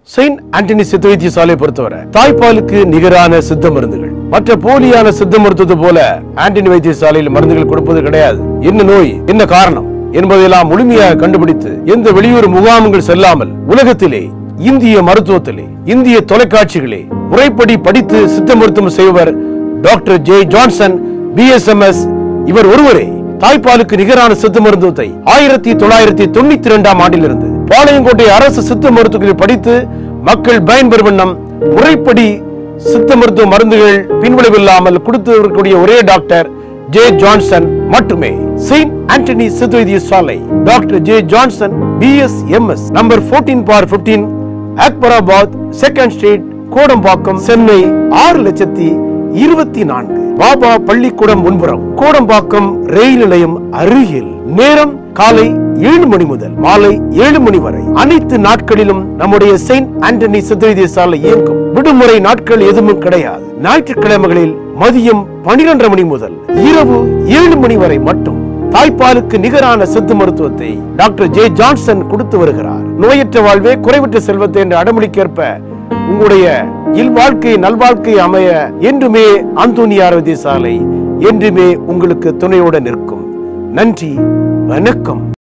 Saint Anthony சித்த வைத்தியசாலை பொறுத்தவரை தாய்ப்பாலுக்கு நிகரான சித்த மருந்துகள் மற்ற போலியான சித்த மருத்துவத்தை போல ஆண்டனி வைத்தியசாலையில் மருந்துகள் கொடுப்பது கிடையாது என்ன நோய் என்ன காரணம் என்பதையெல்லாம் முழுமையாக கண்டுபிடித்து எந்த வெளியூர் முகாம்கள் செல்லாமல் உலகத்திலே இந்திய மருத்துவத்திலே இந்திய தொலைக்காட்சிகளே முறைப்படி படித்து சித்த மருத்துவம் செய்பவர் டாக்டர் ஜே ஜான்சன் பிஎஸ்எம்எஸ் இவர் ஒருவரே தாய்ப்பாலுக்கு நிகரான சித்த மருத்துவத்தை ஆயிரத்தி தொள்ளாயிரத்தி தொண்ணூத்தி இரண்டாம் ஆண்டிலிருந்து பாளையங்கோட்டை அரசு சித்த மருத்துவத்தில் படித்து மக்கள் பயன்பெறும் வண்ணம் முறைப்படி சித்த மருத்துவ மருந்துகள் பின்விளைவில்லாமல் கொடுத்து வரக்கூடிய ஒரே டாக்டர் ஜே ஜான்சன் மட்டுமே செயின்ட் ஆண்டனி சித்த வைத்திய சாலை doctor J Johnson BSMS number 14 bar 15 Akbarabad second street Kodambakkam Chennai ஆறு லட்சத்தி இருபத்தி நான்கு பாபா பள்ளிக்கூடம் முன்புறம் கோடம்பாக்கம் ரயில் நிலையம் அருகில் நேரம் காலை ஏழு மணி முதல் மாலை ஏழு மணி வரை அனைத்து நாட்களிலும் நம்முடைய செயின்ட் ஆண்டனி சித்தவைத்திய சாலை இயங்கும் விடுமுறை நாட்கள் எதுவும் கிடையாது ஞாயிற்றுக்கிழமைகளில் மதியம் பனிரெண்டரை மணி முதல் இரவு ஏழு மணி வரை மட்டும் தாய்ப்பாலுக்கு நிகரான சித்த மருத்துவத்தை டாக்டர் ஜே ஜான்சன் கொடுத்து வருகிறார் நோயற்ற வாழ்வே குறைவற்ற செல்வத்தை என்ற அடமொழிக்கேற்ப உங்களுடைய இல்வாழ்க்கை நல்வாழ்க்கை அமைய என்றுமே அந்தோனியார் வைத்தியசாலை என்றுமே உங்களுக்கு துணையோடு நிற்கும் நன்றி வணக்கம்